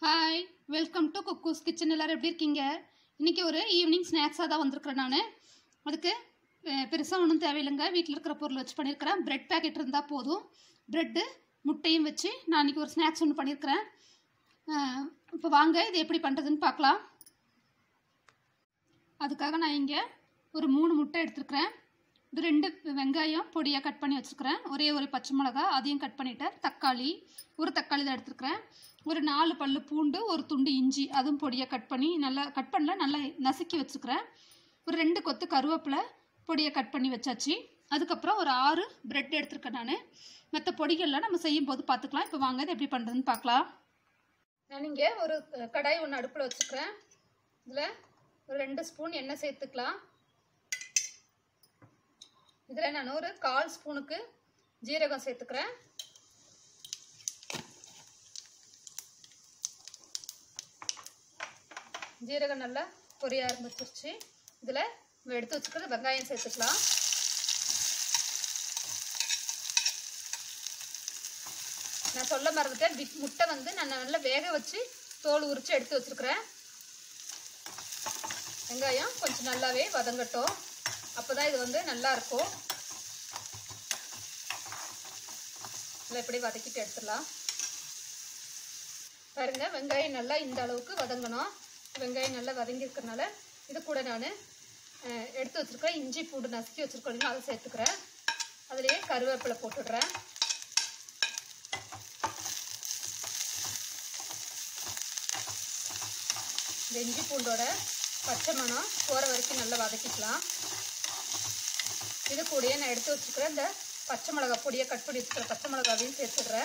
hi welcome to Cuckoo's kitchen எல்லோரும் எப்படி இருக்கீங்க இன்றைக்கி ஒரு ஈவினிங் ஸ்நாக்ஸாக தான் வந்திருக்கிறேன் நான் அதுக்கு பெருசாக ஒன்றும் தேவையில்லைங்க வீட்டில் இருக்கிற பொருள் வச்சு பண்ணியிருக்கிறேன் பிரெட் பேக்கெட் இருந்தால் போதும் ப்ரெட்டு முட்டையும் வச்சு நான் இன்றைக்கி ஒரு ஸ்நாக்ஸ் ஒன்று பண்ணியிருக்கிறேன் இப்போ வாங்க இது எப்படி பண்ணுறதுன்னு பார்க்கலாம் அதுக்காக நான் இங்கே ஒரு மூணு முட்டை எடுத்துருக்கிறேன் இது ரெண்டு வெங்காயம் பொடியாக கட் பண்ணி வச்சுருக்கிறேன் ஒரே ஒரு பச்சை மிளகா அதையும் கட் பண்ணிட்டேன் தக்காளி ஒரு தக்காளி தான் எடுத்துருக்கிறேன் ஒரு நாலு பல்லு பூண்டு ஒரு துண்டு இஞ்சி அதுவும் பொடியாக கட் பண்ணி நல்லா கட் பண்ணல நல்லா நசுக்கி வச்சுருக்கிறேன் ஒரு ரெண்டு கொத்து கருவேப்பிலை பொடியை கட் பண்ணி வச்சாச்சு அதுக்கப்புறம் ஒரு ஆறு பிரெட் எடுத்துருக்கேன் நான் மற்ற பொடிகள்லாம் நம்ம செய்யும் போது பார்த்துக்கலாம் இப்போ வாங்க இது எப்படி பண்ணுறதுன்னு பார்க்கலாம் நான் இங்கே ஒரு கடாய் ஒன்று அடுப்பில் வச்சுக்கிறேன் இதில் ஒரு ரெண்டு ஸ்பூன் எண்ணெய் சேர்த்துக்கலாம் இதில் நான் ஒரு கால் ஸ்பூனுக்கு ஜீரகம் சேர்த்துக்கிறேன் ஜீரகம் நல்லா பொரிய ஆரம்பிச்சிருச்சு இதில் நம்ம எடுத்து வச்சுக்கிறது வெங்காயம் சேர்த்துக்கலாம் நான் சொல்ல மறந்துட்டேன் முட்டை வந்து நான் நல்லா வேக வச்சு தோல் உரித்து எடுத்து வச்சுருக்கிறேன் வெங்காயம் கொஞ்சம் நல்லாவே வதங்கட்டும் அப்போ தான் இது வந்து நல்லா இருக்கும் நல்லா இப்படி வதக்கிட்டு எடுத்துடலாம் பாருங்க வெங்காயம் நல்லா இந்த அளவுக்கு வதங்கணும் வெங்காயம் நல்லா வதங்கியிருக்கறனால இது கூட நான் எடுத்து வச்சுருக்கிறேன் இஞ்சி பூண்டு நசுக்கி வச்சுருக்கோம் அதை சேர்த்துக்கிறேன் அதுலேயே கருவேப்பிலை போட்டுடுறேன் இந்த இஞ்சி பூண்டோட பச்சை மணம் போகிற வரைக்கும் நல்லா வதக்கிக்கலாம் இது கூடயே நான் எடுத்து வச்சுக்கிறேன் இந்த பச்சை மிளகா பொடியை கட் பண்ணி வச்சுக்கிற பச்சை மிளகாவையும் சேர்த்துடுறேன்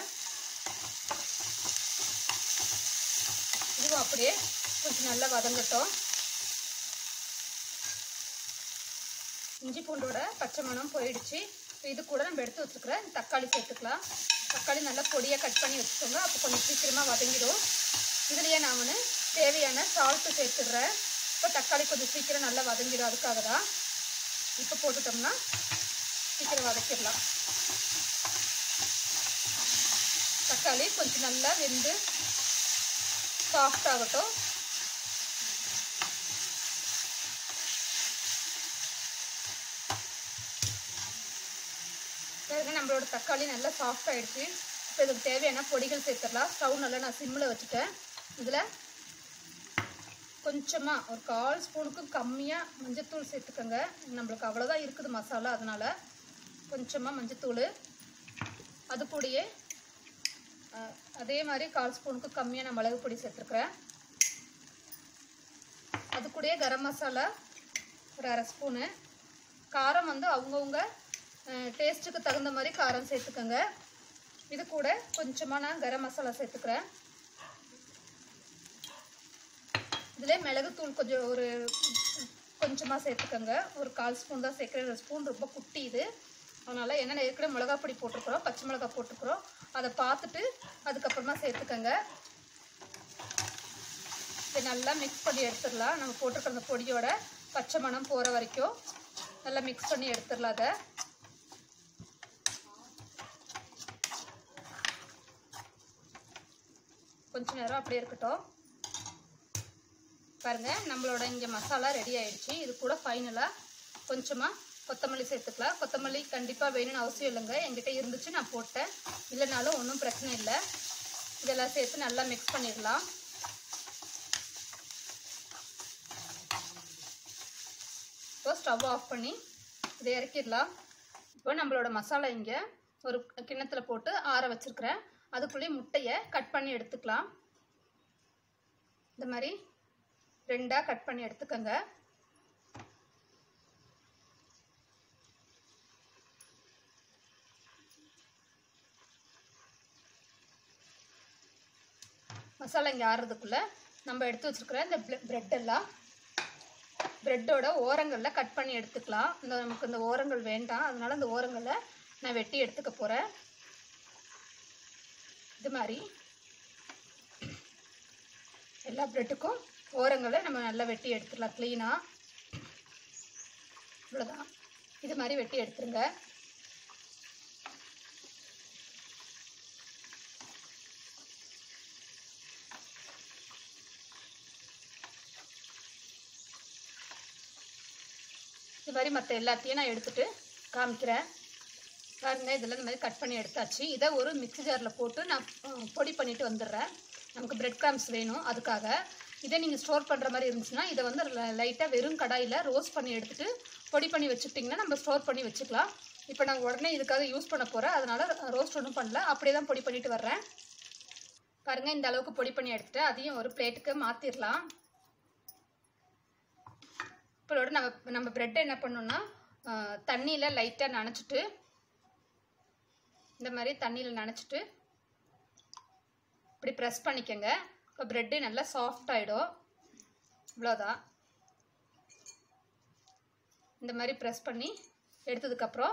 இதுவும் அப்படியே கொஞ்சம் நல்லா வதங்கட்டும் இஞ்சி பூண்டோட பச்சை மணம் போயிடுச்சு இது கூட நம்ம எடுத்து வச்சுக்கிறேன் தக்காளி சேர்த்துக்கலாம் தக்காளி நல்லா பொடியாக கட் பண்ணி வச்சுக்கோங்க அப்போ கொஞ்சம் சீக்கிரமாக வதங்கிடும் இதுலேயே நான் வந்து தேவையான சால்ட்டு சேர்த்துடுறேன் இப்போ தக்காளி கொஞ்சம் சீக்கிரம் நல்லா வதங்கிடும் அதுக்காக தான் இப்போ போட்டுட்டோம்னா சீக்கிரம் வதக்கிடலாம் தக்காளி கொஞ்சம் நல்லா வெந்து சாஃப்ட் ஆகட்டும் பாருங்க நம்மளோட தக்காளி நல்லா சாஃப்ட் ஆகிடுச்சு இப்போ இதுக்கு தேவையான பொடிகள் சேர்த்துடலாம் ஸ்டவ் நல்லா நான் சிம்மில் வச்சுட்டேன் இதில் கொஞ்சமாக ஒரு கால் ஸ்பூனுக்கும் கம்மியாக மஞ்சத்தூள் சேர்த்துக்கோங்க நம்மளுக்கு அவ்வளோதான் இருக்குது மசாலா அதனால் கொஞ்சமாக மஞ்சத்தூள் அது கூடயே அதே மாதிரி கால் ஸ்பூனுக்கு கம்மியாக நான் மிளகு பொடி சேர்த்துருக்குறேன் அது கூடயே கரம் மசாலா ஒரு அரை ஸ்பூனு காரம் வந்து அவங்கவுங்க டேஸ்ட்டுக்கு தகுந்த மாதிரி காரம் சேர்த்துக்கோங்க இது கூட கொஞ்சமாக நான் கரம் மசாலா சேர்த்துக்கிறேன் இதில் மிளகுத்தூள் கொஞ்சம் ஒரு கொஞ்சமாக சேர்த்துக்கோங்க ஒரு கால் ஸ்பூன் தான் சேர்க்குறேன் ஒரு ஸ்பூன் ரொம்ப குட்டி இது அதனால் என்னென்ன ஏற்கனவே மிளகா பொடி போட்டிருக்குறோம் பச்சை மிளகா போட்டிருக்குறோம் அதை பார்த்துட்டு அதுக்கப்புறமா சேர்த்துக்கோங்க இதை நல்லா மிக்ஸ் பண்ணி எடுத்துடலாம் நம்ம போட்டிருக்கிற அந்த பொடியோட பச்சை மணம் போகிற வரைக்கும் நல்லா மிக்ஸ் பண்ணி எடுத்துடலாம் அதை கொஞ்ச நேரம் அப்படியே இருக்கட்டும் பாருங்கள் நம்மளோட இங்கே மசாலா ரெடி ஆயிடுச்சு இது கூட ஃபைனலாக கொஞ்சமாக கொத்தமல்லி சேர்த்துக்கலாம் கொத்தமல்லி கண்டிப்பாக வேணும்னு அவசியம் இல்லைங்க என்கிட்ட இருந்துச்சு நான் போட்டேன் இல்லைனாலும் ஒன்றும் பிரச்சனை இல்லை இதெல்லாம் சேர்த்து நல்லா மிக்ஸ் பண்ணிடலாம் இப்போ ஸ்டவ் ஆஃப் பண்ணி இதை இறக்கிடலாம் இப்போ நம்மளோட மசாலா இங்கே ஒரு கிண்ணத்தில் போட்டு ஆற வச்சுருக்கிறேன் அதுக்குள்ளேயே முட்டையை கட் பண்ணி எடுத்துக்கலாம் இந்த மாதிரி ரெண்டாக கட் பண்ணி எடுத்துக்கோங்க மசாலா இங்கே ஆறுறதுக்குள்ளே நம்ம எடுத்து வச்சுருக்கிற இந்த ப்ரெட் எல்லாம் ப்ரெட்டோட ஓரங்களில் கட் பண்ணி எடுத்துக்கலாம் இந்த நமக்கு இந்த ஓரங்கள் வேண்டாம் அதனால் இந்த ஓரங்களில் நான் வெட்டி எடுத்துக்க போகிறேன் இது மாதிரி எல்லா ப்ரெட்டுக்கும் ஓரங்களை நம்ம நல்லா வெட்டி எடுத்துடலாம் க்ளீனாக இவ்வளோதான் இது மாதிரி வெட்டி எடுத்துருங்க இது மாதிரி மற்ற எல்லாத்தையும் நான் எடுத்துட்டு காமிக்கிறேன் பாருங்க இதில் இந்த மாதிரி கட் பண்ணி எடுத்தாச்சு இதை ஒரு மிக்ஸி ஜாரில் போட்டு நான் அஹ், பொடி பண்ணிட்டு வந்துடுறேன் நமக்கு பிரெட் கிராம்ஸ் வேணும் அதுக்காக இதை நீங்கள் ஸ்டோர் பண்ணுற மாதிரி இருந்துச்சுன்னா இதை வந்து லைட்டாக வெறும் கடாயில் ரோஸ்ட் பண்ணி எடுத்துட்டு பொடி பண்ணி வச்சுக்கிட்டிங்கன்னா நம்ம ஸ்டோர் பண்ணி வச்சுக்கலாம் இப்போ நான் உடனே இதுக்காக யூஸ் பண்ண போகிறேன் அதனால் ரோஸ்ட் ஒன்றும் பண்ணல அப்படியே தான் பொடி பண்ணிட்டு வர்றேன் பாருங்கள் இந்த அளவுக்கு பொடி பண்ணி எடுத்துட்டு அதையும் ஒரு பிளேட்டுக்கு மாற்றிடலாம் இப்போட நம்ம நம்ம ப்ரெட்டை என்ன பண்ணோம்னா தண்ணியில் லைட்டாக நனைச்சிட்டு இந்த மாதிரி தண்ணியில் நனைச்சிட்டு இப்படி ப்ரெஸ் பண்ணிக்கோங்க இப்போ ப்ரெட்டு நல்லா சாஃப்ட் ஆகிடும் இவ்வளோதான் இந்த மாதிரி ப்ரெஸ் பண்ணி எடுத்ததுக்கப்புறம்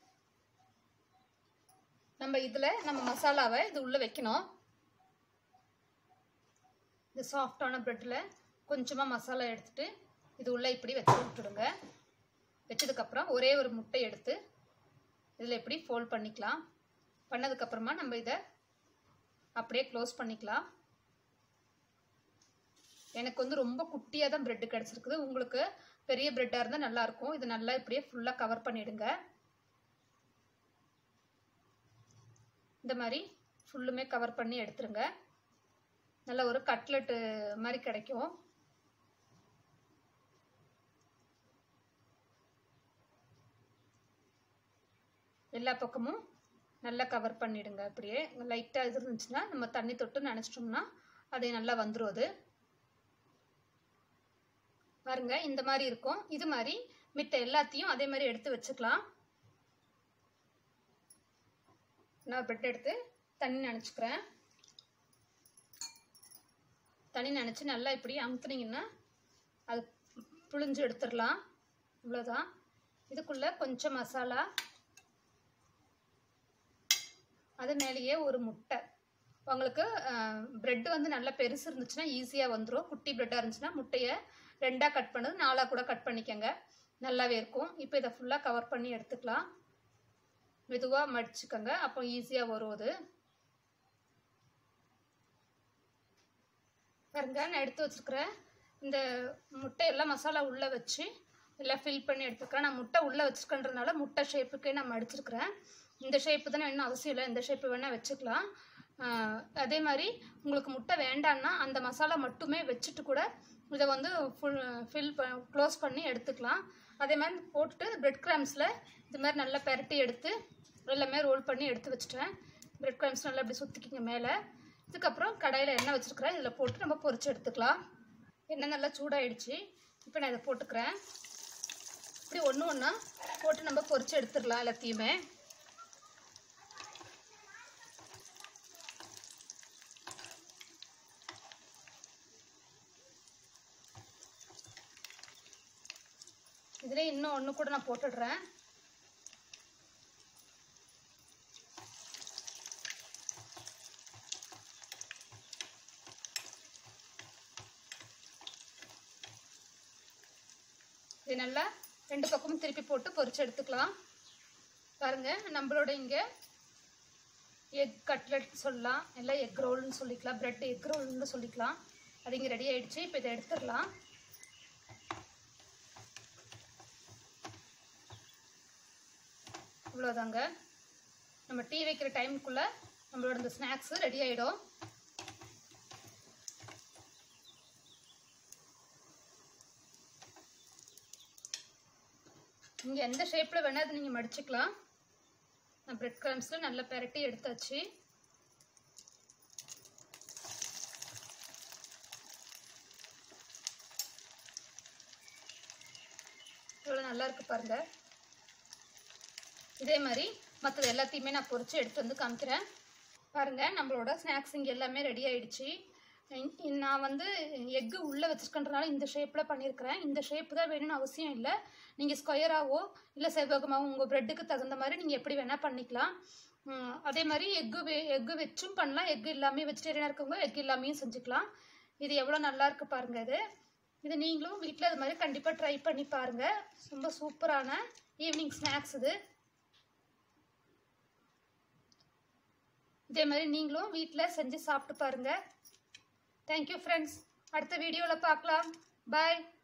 நம்ம இதில் நம்ம மசாலாவை இது உள்ளே வைக்கணும் இந்த சாஃப்டான ப்ரெட்டில் கொஞ்சமாக மசாலா எடுத்துட்டு இது உள்ளே இப்படி வச்சு விட்டுடுங்க வச்சதுக்கப்புறம் ஒரே ஒரு முட்டை எடுத்து இதில் இப்படி ஃபோல்ட் பண்ணிக்கலாம் பண்ணதுக்கப்புறமா நம்ம இதை அப்படியே க்ளோஸ் பண்ணிக்கலாம் எனக்கு வந்து ரொம்ப குட்டியாக தான் ப்ரெட்டு கிடச்சிருக்குது உங்களுக்கு பெரிய ப்ரெட்டாக இருந்தால் நல்லாயிருக்கும் இது நல்லா இப்படியே ஃபுல்லாக கவர் பண்ணிவிடுங்க இந்த மாதிரி ஃபுல்லுமே கவர் பண்ணி எடுத்துருங்க நல்ல ஒரு கட்லெட்டு மாதிரி கிடைக்கும் எல்லா பக்கமும் நல்லா கவர் பண்ணிடுங்க அப்படியே லைட்டாக இது இருந்துச்சுன்னா நம்ம தண்ணி தொட்டு நினச்சிட்டோம்னா அது நல்லா வந்துடும் அது பாருங்க இந்த மாதிரி இருக்கும் இது மாதிரி மித்த எல்லாத்தையும் அதே மாதிரி எடுத்து வச்சுக்கலாம் நான் பிரெட் எடுத்து தண்ணி நினச்சிக்கிறேன் தண்ணி நினச்சி நல்லா இப்படி அமுத்துனீங்கன்னா அது புழிஞ்சு எடுத்துடலாம் இவ்வளோதான் இதுக்குள்ளே கொஞ்சம் மசாலா அது மேலேயே ஒரு முட்டை உங்களுக்கு ப்ரெட் வந்து நல்லா பெருசு இருந்துச்சுன்னா ஈஸியாக வந்துடும் குட்டி ப்ரெட்டாக இருந்துச்சுன்னா முட்டையை ரெண்டாக கட் பண்ணது நாலாக கூட கட் பண்ணிக்கோங்க நல்லாவே இருக்கும் இப்போ இதை ஃபுல்லாக கவர் பண்ணி எடுத்துக்கலாம் மெதுவாக மடிச்சுக்கோங்க அப்போ ஈஸியாக வரும் அது பாருங்க நான் எடுத்து வச்சுருக்கிறேன் இந்த முட்டையெல்லாம் மசாலா உள்ளே வச்சு எல்லாம் ஃபில் பண்ணி எடுத்துக்கிறேன் நான் முட்டை உள்ளே வச்சுருக்கன்றதுனால முட்டை ஷேப்புக்கே நான் மடிச்சிருக்கிறேன் இந்த ஷேப்பு தான் வேணும் அவசியம் இல்லை இந்த ஷேப்பு வேணால் வச்சுக்கலாம் ஆஹ் அதே மாதிரி உங்களுக்கு முட்டை வேண்டான்னா அந்த மசாலா மட்டுமே வச்சுட்டு கூட இதை வந்து ஃபுல் ஃபில் ப க்ளோஸ் பண்ணி எடுத்துக்கலாம் அதே மாதிரி போட்டுட்டு பிரெட் கிராம்ஸில் இது மாதிரி நல்லா பெரட்டி எடுத்து எல்லாமே ரோல் பண்ணி எடுத்து வச்சுட்டேன் பிரெட் கிராம்ஸ் நல்லா இப்படி சுற்றிக்கிங்க மேலே இதுக்கப்புறம் கடாயில் எண்ணெய் வச்சுருக்கிறேன் இதில் போட்டு நம்ம பொரிச்சு எடுத்துக்கலாம் எண்ணெய் நல்லா சூடாயிடுச்சு இப்போ நான் இதை போட்டுக்கிறேன் இப்படி ஒன்று ஒன்றா போட்டு நம்ம பொரிச்சு எடுத்துடலாம் எல்லாத்தையுமே இதில் இன்னும் ஒன்று கூட நான் போட்டுடுறேன் இது நல்லா ரெண்டு பக்கமும் திருப்பி போட்டு பொரிச்சு எடுத்துக்கலாம் பாருங்க நம்மளோட இங்கே எக் கட்லெட் சொல்லலாம் இல்லை எக் ரோல்னு சொல்லிக்கலாம் பிரெட் எக் ரோல்னு சொல்லிக்கலாம் அது இங்கே ரெடி ஆயிடுச்சு இப்போ இதை எடுத்துடலாம் இவ்வளோதாங்க நம்ம டீ வைக்கிற டைமுக்குள்ளே நம்மளோட இந்த ஸ்நாக்ஸு ரெடி ஆகிடும் நீங்கள் எந்த ஷேப்பில் வேணால் அதை நீங்கள் மடிச்சுக்கலாம் நான் பிரெட் கிராம்ஸில் நல்லா பெரட்டி எடுத்தாச்சு இவ்வளோ நல்லா இருக்கு பாருங்க இதே மாதிரி மற்றது எல்லாத்தையுமே நான் பொரிச்சு எடுத்து வந்து காமிக்கிறேன் பாருங்க நம்மளோட ஸ்நாக்ஸ் இங்கே எல்லாமே ரெடி ஆயிடுச்சு இ- இ- நான் வந்து எக்கு உள்ளே வச்சிருக்கன்றனால இந்த ஷேப்பில் பண்ணியிருக்கிறேன் இந்த ஷேப்பு தான் வேணும்னு அவசியம் இல்லை நீங்கள் ஸ்கொயராகவோ இல்லை செவ்வகமாகவோ உங்கள் ப்ரெட்டுக்கு தகுந்த மாதிரி நீங்கள் எப்படி வேணால் பண்ணிக்கலாம் உம், அதே மாதிரி எக்கு வே எக்கு வச்சும் பண்ணலாம் எக்கு இல்லாமல் வெஜிடேரியனாக இருக்கவங்க எக் இல்லாமையும் செஞ்சுக்கலாம் இது எவ்வளோ நல்லா இருக்கு பாருங்க இது இது நீங்களும் வீட்டில் இது மாதிரி கண்டிப்பாக ட்ரை பண்ணி பாருங்கள் ரொம்ப சூப்பரான ஈவினிங் ஸ்நாக்ஸ் இது இதே மாதிரி நீங்களும் வீட்டில் செஞ்சு சாப்பிட்டு பாருங்கள் தேங்க்யூ ஃப்ரெண்ட்ஸ் அடுத்த வீடியோவில் பார்க்கலாம் பாய்